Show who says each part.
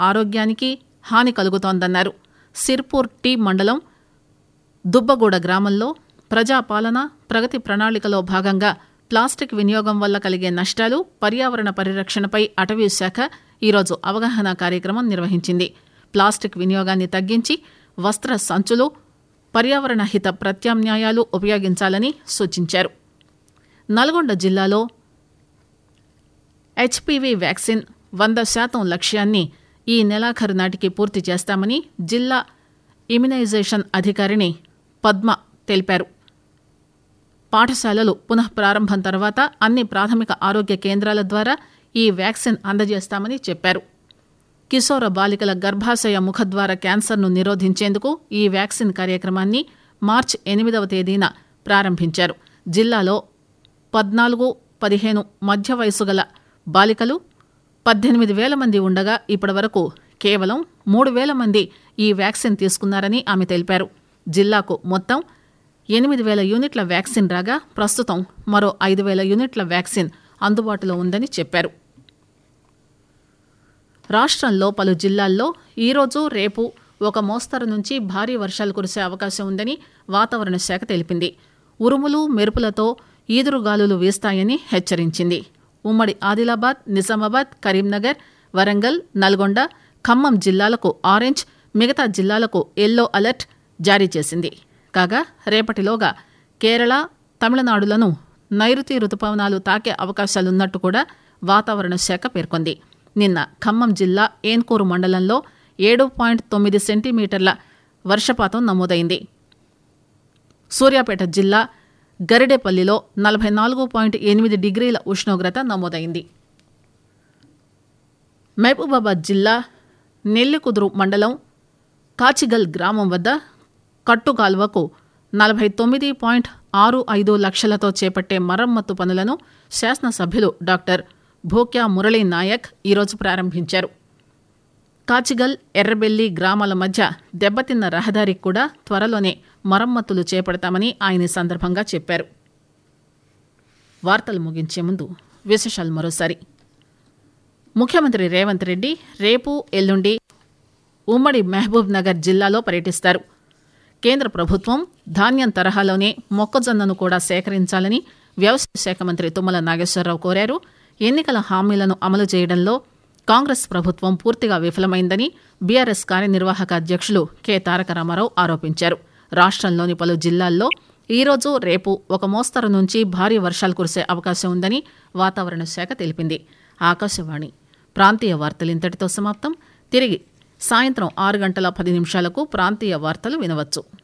Speaker 1: ఆరోగ్యానికి హాని కలుగుతోందన్నారు సిర్పూర్ టీ మండలం దుబ్బగూడ గ్రామంలో ప్రజాపాలన ప్రగతి ప్రణాళికలో భాగంగా ప్లాస్టిక్ వినియోగం వల్ల కలిగే నష్టాలు పర్యావరణ పరిరక్షణపై అటవీ శాఖ ఈరోజు అవగాహన కార్యక్రమం నిర్వహించింది ప్లాస్టిక్ వినియోగాన్ని తగ్గించి వస్త్ర సంచులు పర్యావరణ హిత ప్రత్యామ్నాయాలు ఉపయోగించాలని సూచించారు నల్గొండ జిల్లాలో హెచ్పివి వ్యాక్సిన్ వంద శాతం లక్ష్యాన్ని ఈ నెలాఖరు నాటికి పూర్తి చేస్తామని జిల్లా ఇమ్యునైజేషన్ అధికారిని పద్మ తెలిపారు పాఠశాలలు పునః ప్రారంభం తర్వాత అన్ని ప్రాథమిక ఆరోగ్య కేంద్రాల ద్వారా ఈ వ్యాక్సిన్ అందజేస్తామని చెప్పారు కిశోర బాలికల గర్భాశయ ముఖద్వార క్యాన్సర్ను నిరోధించేందుకు ఈ వ్యాక్సిన్ కార్యక్రమాన్ని మార్చి ఎనిమిదవ తేదీన ప్రారంభించారు జిల్లాలో పద్నాలుగు పదిహేను మధ్య వయసు గల బాలికలు పద్దెనిమిది వేల మంది ఉండగా ఇప్పటివరకు కేవలం మూడు వేల మంది ఈ వ్యాక్సిన్ తీసుకున్నారని ఆమె తెలిపారు జిల్లాకు మొత్తం ఎనిమిది వేల యూనిట్ల వ్యాక్సిన్ రాగా ప్రస్తుతం మరో ఐదు వేల యూనిట్ల వ్యాక్సిన్ అందుబాటులో ఉందని చెప్పారు రాష్ట్రంలో పలు జిల్లాల్లో ఈరోజు రేపు ఒక మోస్తరు నుంచి భారీ వర్షాలు కురిసే అవకాశం ఉందని వాతావరణ శాఖ తెలిపింది ఉరుములు మెరుపులతో ఈదురుగాలులు వీస్తాయని హెచ్చరించింది ఉమ్మడి ఆదిలాబాద్ నిజామాబాద్ కరీంనగర్ వరంగల్ నల్గొండ ఖమ్మం జిల్లాలకు ఆరెంజ్ మిగతా జిల్లాలకు ఎల్లో అలర్ట్ జారీ చేసింది కాగా రేపటిలోగా కేరళ తమిళనాడులను నైరుతి రుతుపవనాలు తాకే అవకాశాలున్నట్టు కూడా వాతావరణ శాఖ పేర్కొంది నిన్న ఖమ్మం జిల్లా ఏన్కూరు మండలంలో ఏడు పాయింట్ తొమ్మిది సెంటీమీటర్ల వర్షపాతం నమోదైంది సూర్యాపేట జిల్లా గరిడేపల్లిలో నలభై నాలుగు పాయింట్ ఎనిమిది డిగ్రీల ఉష్ణోగ్రత నమోదైంది మహబూబాబాద్ జిల్లా నెల్లికుదురు మండలం కాచిగల్ గ్రామం వద్ద కట్టుకాల్వకు నలభై తొమ్మిది పాయింట్ ఆరు ఐదు లక్షలతో చేపట్టే మరమ్మత్తు పనులను శాసనసభ్యులు డాక్టర్ భోక్యా మురళీ నాయక్ ఈరోజు ప్రారంభించారు కాచిగల్ ఎర్రబెల్లి గ్రామాల మధ్య దెబ్బతిన్న రహదారికి కూడా త్వరలోనే మరమ్మతులు చేపడతామని ఆయన ఈ సందర్భంగా చెప్పారు వార్తలు ముగించే ముందు విశేషాలు మరోసారి ముఖ్యమంత్రి రేవంత్ రెడ్డి రేపు ఎల్లుండి ఉమ్మడి మహబూబ్ నగర్ జిల్లాలో పర్యటిస్తారు కేంద్ర ప్రభుత్వం ధాన్యం తరహాలోనే మొక్కజొన్నను కూడా సేకరించాలని వ్యవసాయ శాఖ మంత్రి తుమ్మల నాగేశ్వరరావు కోరారు ఎన్నికల హామీలను అమలు చేయడంలో కాంగ్రెస్ ప్రభుత్వం పూర్తిగా విఫలమైందని బీఆర్ఎస్ కార్యనిర్వాహక అధ్యక్షులు కె తారక రామారావు ఆరోపించారు రాష్ట్రంలోని పలు జిల్లాల్లో ఈరోజు రేపు ఒక మోస్తరు నుంచి భారీ వర్షాలు కురిసే అవకాశం ఉందని వాతావరణ శాఖ తెలిపింది ఆకాశవాణి ప్రాంతీయ వార్తలు ఇంతటితో సమాప్తం తిరిగి సాయంత్రం ఆరు గంటల పది నిమిషాలకు ప్రాంతీయ వార్తలు వినవచ్చు